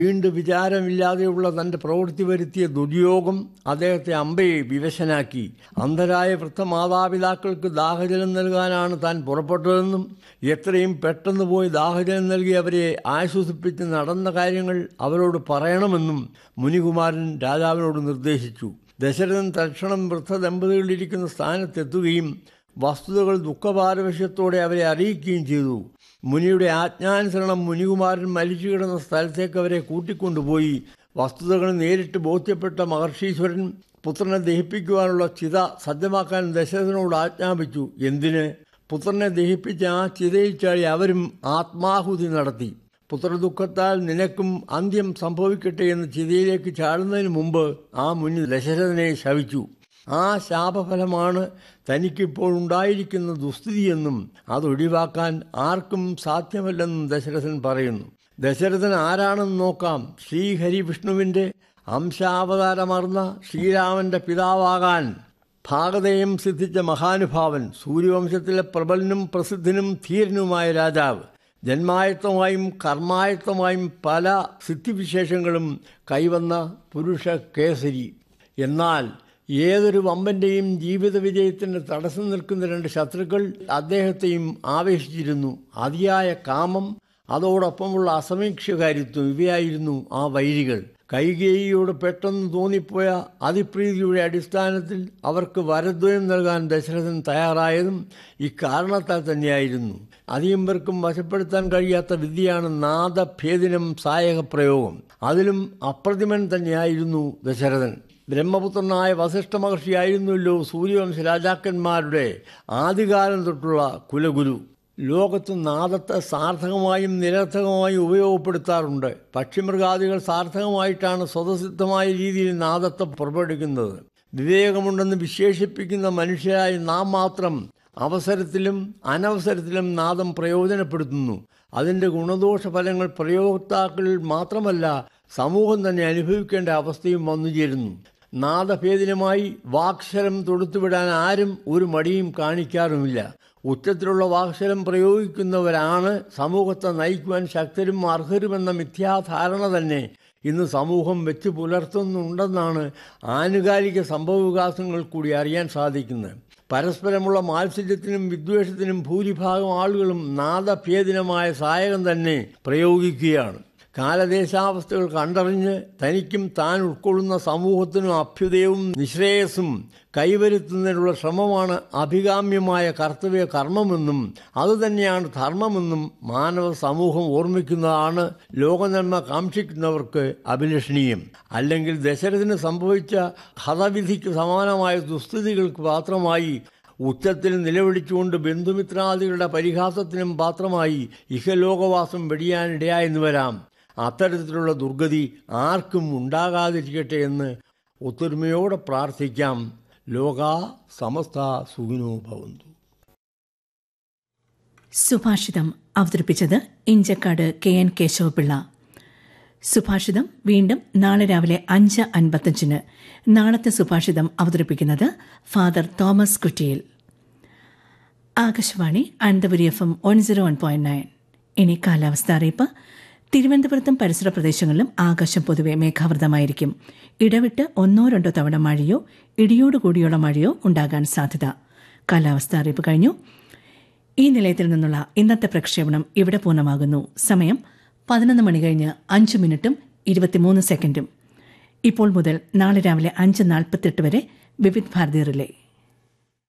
വീണ്ടും വിചാരമില്ലാതെയുള്ള തന്റെ പ്രവൃത്തി വരുത്തിയ ദുര്യോഗം അദ്ദേഹത്തെ അമ്പയെ വിവശനാക്കി അന്ധരായ വൃദ്ധമാതാപിതാക്കൾക്ക് ദാഹജലം നൽകാനാണ് താൻ പുറപ്പെട്ടതെന്നും എത്രയും പെട്ടെന്ന് പോയി ദാഹജലം നൽകി അവരെ ആശ്വസിപ്പിച്ച് നടന്ന കാര്യങ്ങൾ അവരോട് പറയണമെന്നും മുനികുമാരൻ രാജാവിനോട് നിർദ്ദേശിച്ചു ദശരഥൻ തൽക്ഷണം വൃദ്ധ ദമ്പതികളിരിക്കുന്ന സ്ഥാനത്തെത്തുകയും വസ്തുതകൾ ദുഃഖപാരവശ്യത്തോടെ അവരെ അറിയിക്കുകയും ചെയ്തു മുനിയുടെ ആജ്ഞാനുസരണം മുനികുമാരൻ മരിച്ചു കിടന്ന സ്ഥലത്തേക്ക് അവരെ കൂട്ടിക്കൊണ്ടുപോയി വസ്തുതകൾ നേരിട്ട് ബോധ്യപ്പെട്ട മഹർഷീശ്വരൻ പുത്രനെ ദഹിപ്പിക്കുവാനുള്ള ചിത സജ്ജമാക്കാൻ ദശരഥനോട് ആജ്ഞാപിച്ചു എന്തിന് പുത്രനെ ദഹിപ്പിച്ച ആ ചിതയിൽ ചാടി അവരും ആത്മാഹുതി നടത്തി പുത്രദുഃഖത്താൽ നിനക്കും അന്ത്യം സംഭവിക്കട്ടെ എന്ന് ചിതയിലേക്ക് ചാടുന്നതിന് മുമ്പ് ആ മുനി ദശരഥനെ ശവിച്ചു ആ ശാപഫലമാണ് തനിക്കിപ്പോൾ ഉണ്ടായിരിക്കുന്ന ദുസ്ഥിതിയെന്നും അതൊഴിവാക്കാൻ ആർക്കും സാധ്യമല്ലെന്നും ദശരഥൻ പറയുന്നു ദശരഥൻ ആരാണെന്ന് നോക്കാം ശ്രീഹരി വിഷ്ണുവിൻ്റെ അംശാവതാരമർന്ന ശ്രീരാമന്റെ പിതാവാകാൻ ഭാഗതയും സിദ്ധിച്ച മഹാനുഭാവൻ സൂര്യവംശത്തിലെ പ്രബലനും പ്രസിദ്ധനും ധീരനുമായ രാജാവ് ജന്മായത്തമായും കർമായത്തമായും പല സിദ്ധിവിശേഷങ്ങളും കൈവന്ന പുരുഷ കേസരി എന്നാൽ ഏതൊരു വമ്പന്റെയും ജീവിത വിജയത്തിന് തടസ്സം നിൽക്കുന്ന രണ്ട് ശത്രുക്കൾ അദ്ദേഹത്തെയും ആവേശിച്ചിരുന്നു അതിയായ കാമം അതോടൊപ്പമുള്ള അസമീക്ഷകാരിത്വം ഇവയായിരുന്നു ആ വൈരികൾ കൈകേയിയോട് പെട്ടെന്ന് തോന്നിപ്പോയ അതിപ്രീതിയുടെ അടിസ്ഥാനത്തിൽ അവർക്ക് വരദ്വയം നൽകാൻ ദശരഥൻ തയ്യാറായതും ഇക്കാരണത്താൽ തന്നെയായിരുന്നു അധികം പേർക്കും വശപ്പെടുത്താൻ കഴിയാത്ത വിദ്യയാണ് നാദഭേദിനം സായക പ്രയോഗം അതിലും അപ്രതിമൻ തന്നെയായിരുന്നു ദശരഥൻ ബ്രഹ്മപുത്രനായ വസിഷ്ഠ മഹർഷിയായിരുന്നല്ലോ സൂര്യവംശ രാജാക്കന്മാരുടെ ആദ്യകാലം തൊട്ടുള്ള കുലഗുരു ലോകത്ത് നാദത്തെ സാർത്ഥകമായും നിരർത്ഥകമായും ഉപയോഗപ്പെടുത്താറുണ്ട് പക്ഷിമൃഗാദികൾ സാർത്ഥകമായിട്ടാണ് സ്വതസിദ്ധമായ രീതിയിൽ നാദത്തെ പുറപ്പെടുവിക്കുന്നത് വിവേകമുണ്ടെന്ന് വിശേഷിപ്പിക്കുന്ന മനുഷ്യരായി നാം മാത്രം അവസരത്തിലും അനവസരത്തിലും നാദം പ്രയോജനപ്പെടുത്തുന്നു അതിൻ്റെ ഗുണദോഷ ഫലങ്ങൾ പ്രയോക്താക്കളിൽ മാത്രമല്ല സമൂഹം തന്നെ അനുഭവിക്കേണ്ട അവസ്ഥയും വന്നുചേരുന്നു നാദഭേദിനമായി വാക്ശരം തൊടുത്തുവിടാൻ ആരും ഒരു മടിയും കാണിക്കാറുമില്ല ഉച്ചത്തിലുള്ള വാക്ശരം പ്രയോഗിക്കുന്നവരാണ് സമൂഹത്തെ നയിക്കുവാൻ ശക്തരും അർഹരുമെന്ന മിഥ്യാധാരണ തന്നെ ഇന്ന് സമൂഹം വെച്ച് പുലർത്തുന്നുണ്ടെന്നാണ് ആനുകാലിക സംഭവവികാസങ്ങൾ കൂടി അറിയാൻ സാധിക്കുന്നത് പരസ്പരമുള്ള മാത്സര്യത്തിനും വിദ്വേഷത്തിനും ഭൂരിഭാഗം ആളുകളും നാദഭേദിനമായ സായകം തന്നെ പ്രയോഗിക്കുകയാണ് കാലദേശാവസ്ഥകൾ കണ്ടറിഞ്ഞ് തനിക്കും താൻ ഉൾക്കൊള്ളുന്ന സമൂഹത്തിനും അഭ്യുദയവും നിശ്രേയസും കൈവരുത്തുന്നതിനുള്ള ശ്രമമാണ് അഭികാമ്യമായ കർത്തവ്യ കർമ്മമെന്നും അതുതന്നെയാണ് ധർമ്മമെന്നും മാനവ സമൂഹം ഓർമ്മിക്കുന്നതാണ് ലോകനന്മ കാക്ഷിക്കുന്നവർക്ക് അഭിലഷണീയം അല്ലെങ്കിൽ ദശരഥന് സംഭവിച്ച ഹതവിധിക്ക് സമാനമായ ദുസ്ഥിതികൾക്ക് പാത്രമായി ഉച്ചത്തിൽ നിലവിളിച്ചുകൊണ്ട് ബന്ധുമിത്രാദികളുടെ പരിഹാസത്തിനും പാത്രമായി ഇഹലോകവാസം വെടിയാനിടയായെന്ന് വരാം അത്തരത്തിലുള്ള ദുർഗതി ആർക്കും ഉണ്ടാകാതിരിക്കട്ടെ എന്ന് ഒത്തൊരുമയോടെ പ്രാർത്ഥിക്കാം ലോക സമസ്ത സുഖിനോ ഭവന്തു സുഭാഷിതം അവതരിപ്പിച്ചത് ഇഞ്ചക്കാട് കെ എൻ കേശവപിള്ള സുഭാഷിതം വീണ്ടും നാളെ രാവിലെ അഞ്ച് അൻപത്തഞ്ചിന് നാളത്തെ സുഭാഷിതം അവതരിപ്പിക്കുന്നത് father Thomas Kuttiyil Akashvani Ananthapuri F M one zero one point nine ഇനി കാലാവസ്ഥ അറിയിപ്പ് തിരുവനന്തപുരത്തും പരിസര പ്രദേശങ്ങളിലും ആകാശം പൊതുവെ മേഘാവൃതമായിരിക്കും ഇടവിട്ട് ഒന്നോ രണ്ടോ തവണ മഴയോ ഇടിയോടുകൂടിയുള്ള മഴയോ ഉണ്ടാകാൻ സാധ്യത കാലാവസ്ഥ അറിയിപ്പ് കഴിഞ്ഞു ഈ നിലയത്തിൽ നിന്നുള്ള ഇന്നത്തെ പ്രക്ഷേപണം ഇവിടെ പൂർണ്ണമാകുന്നു സമയം പതിനൊന്ന് മണി കഴിഞ്ഞ് അഞ്ച് മിനിറ്റും ഇരുപത്തിമൂന്ന് സെക്കൻഡും ഇപ്പോൾ മുതൽ നാളെ രാവിലെ അഞ്ച് നാൽപ്പത്തെട്ട് വരെ വിവിധ് ഭാരതി റിലേ